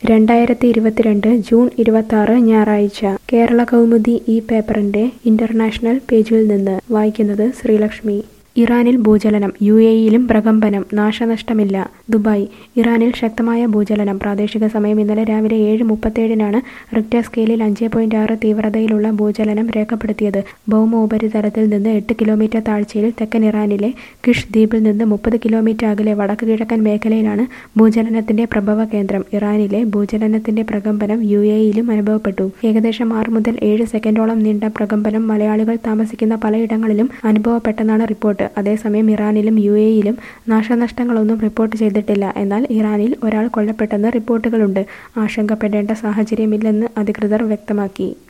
രണ്ടായിരത്തി ഇരുപത്തിരണ്ട് ജൂൺ ഇരുപത്താറ് ഞായറാഴ്ച കേരള കൗമുദി ഈ പേപ്പറിന്റെ ഇന്റർനാഷണൽ പേജിൽ നിന്ന് വായിക്കുന്നത് ശ്രീലക്ഷ്മി ഇറാനിൽ ഭൂചലനം യു എയിലും പ്രകമ്പനം നാശനഷ്ടമില്ല ദുബായ് ഇറാനിൽ ശക്തമായ ഭൂചലനം പ്രാദേശിക സമയം ഇന്നലെ രാവിലെ ഏഴ് മുപ്പത്തേഴിനാണ് റിക്ടർ സ്കെയിലിൽ അഞ്ച് പോയിന്റ് ആറ് തീവ്രതയിലുള്ള ഭൂചലനം രേഖപ്പെടുത്തിയത് ഭൗമ ഉപരിതലത്തിൽ നിന്ന് എട്ട് കിലോമീറ്റർ താഴ്ചയിൽ തെക്കൻ ഇറാനിലെ കിഷ് ദ്വീപിൽ നിന്ന് മുപ്പത് കിലോമീറ്റർ അകലെ വടക്ക് കിഴക്കൻ മേഖലയിലാണ് ഭൂചലനത്തിന്റെ പ്രഭവ കേന്ദ്രം ഇറാനിലെ ഭൂചലനത്തിന്റെ പ്രകമ്പനം യു എയിലും അനുഭവപ്പെട്ടു ഏകദേശം ആറ് മുതൽ ഏഴ് സെക്കൻഡോളം നീണ്ട പ്രകമ്പനം മലയാളികൾ താമസിക്കുന്ന പലയിടങ്ങളിലും അനുഭവപ്പെട്ടെന്നാണ് റിപ്പോർട്ട് അതേസമയം ഇറാനിലും യു എയിലും നാശനഷ്ടങ്ങളൊന്നും റിപ്പോർട്ട് ചെയ്തിട്ടില്ല എന്നാൽ ഇറാനിൽ ഒരാൾ കൊല്ലപ്പെട്ടെന്ന് റിപ്പോർട്ടുകളുണ്ട് ആശങ്കപ്പെടേണ്ട സാഹചര്യമില്ലെന്ന് അധികൃതർ വ്യക്തമാക്കി